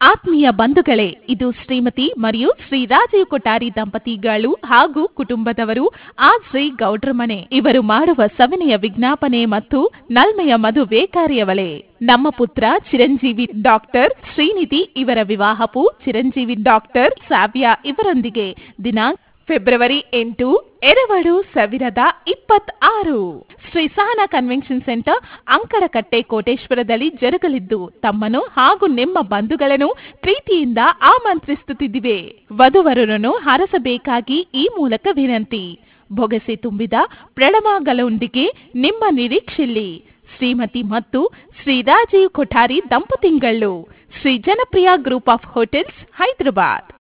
ಆತ್ಮೀಯ ಬಂಧುಗಳೇ ಇದು ಶ್ರೀಮತಿ మరియు ಶ್ರೀ ರಾಜೀವ್ ಕೊಠಾರಿ ದಂಪತಿಗಳು ಹಾಗೂ ಕುಟುಂಬದವರು ಆ ಶ್ರೀ ಗೌಡ್ರ ಮನೆ ಇವರು ಮಾಡುವ ಸವಿನೆಯ ವಿಜ್ಞಾಪನೆ ಮತ್ತು ನಲ್ಮೆಯ ಮದುವೆ ಕಾರ್ಯವಲೇ ನಮ್ಮ ಪುತ್ರ ಚಿರಂಜೀವಿ ಡಾಕ್ಟರ್ ಶ್ರೀನಿಧಿ ಇವರ ವಿವಾಹವು ಚಿರಂಜೀವಿ ಡಾಕ್ಟರ್ ಸಾವ್ಯ ಇವರೊಂದಿಗೆ ದಿನಾಂಕ ಫೆಬ್ರವರಿ ಎಂಟು ಎರಡು ಸಾವಿರದ ಇಪ್ಪತ್ತಾರು ಶ್ರೀ ಸಹನಾ ಕನ್ವೆನ್ಷನ್ ಸೆಂಟರ್ ಅಂಕರಕಟ್ಟೆ ಕೋಟೇಶ್ವರದಲ್ಲಿ ಜರುಗಲಿದ್ದು ತಮ್ಮನ್ನು ಹಾಗೂ ನಿಮ್ಮ ಬಂಧುಗಳನ್ನು ಪ್ರೀತಿಯಿಂದ ಆಮಂತ್ರಿಸುತ್ತಿದ್ದಿವೆ ವಧುವರರನ್ನು ಹರಸಬೇಕಾಗಿ ಈ ಮೂಲಕ ವಿನಂತಿ ಬೊಗಸೆ ತುಂಬಿದ ಪ್ರಣವಗಳೊಂದಿಗೆ ನಿಮ್ಮ ನಿರೀಕ್ಷೆಯಲ್ಲಿ ಶ್ರೀಮತಿ ಮತ್ತು ಶ್ರೀ ರಾಜೀವ್ ಕೊಠಾರಿ ದಂಪತಿಗಳು ಶ್ರೀ ಜನಪ್ರಿಯ ಗ್ರೂಪ್ ಆಫ್ ಹೋಟೆಲ್ಸ್ ಹೈದರಾಬಾದ್